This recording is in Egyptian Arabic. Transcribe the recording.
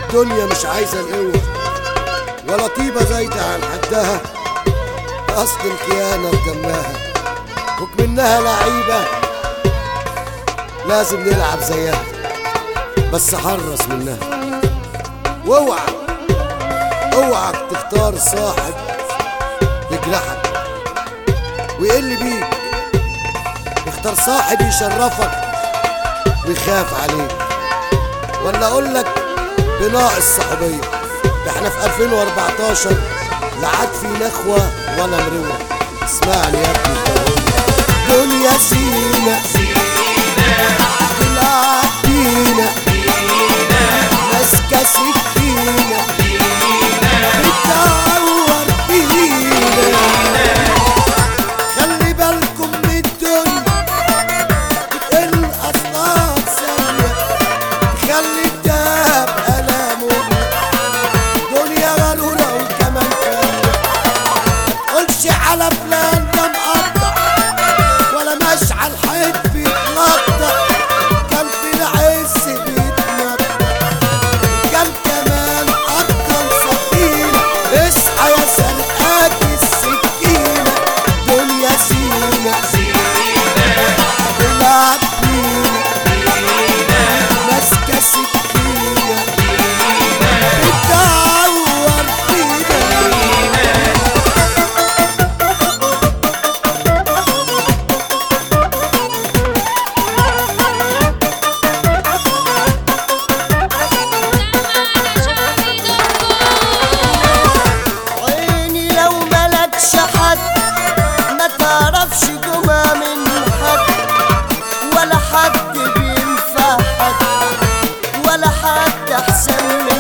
الدنيا مش عايزة القوة ولا طيبة زايدة عن حدها أصل الخيانة بدمها حكم إنها لعيبة لازم نلعب زيها بس حرص منها واوعى اوعى تختار صاحب يجرحك ويقل بيك اختار صاحب يشرفك ويخاف عليك ولا اقول لك بناقص صحوبيه احنا في 2014 لا عاد في نخوه ولا مروه اسمعني يا ابني دنيا زينه تلعب بينا ماسكه سكينه بتعور فينا خلي بالكم من الدنيا بتقل اصناف ثانيه تخلي الدهب ألامه دنيا غلولة وكمان كاملة متقولش على فلان ده مقطع ولا مشعل حيط بيتنطط كان في العز بيتنطط كان كمان أكتر سفينة اصحى يا سرقاك السكينة دنيا زينة العب بينا ماسكة سكينة بتعور فينا عيني لو ملكش حد ما تعرفش جمع من حد ولا حد بينفع حد ولا حد احسن من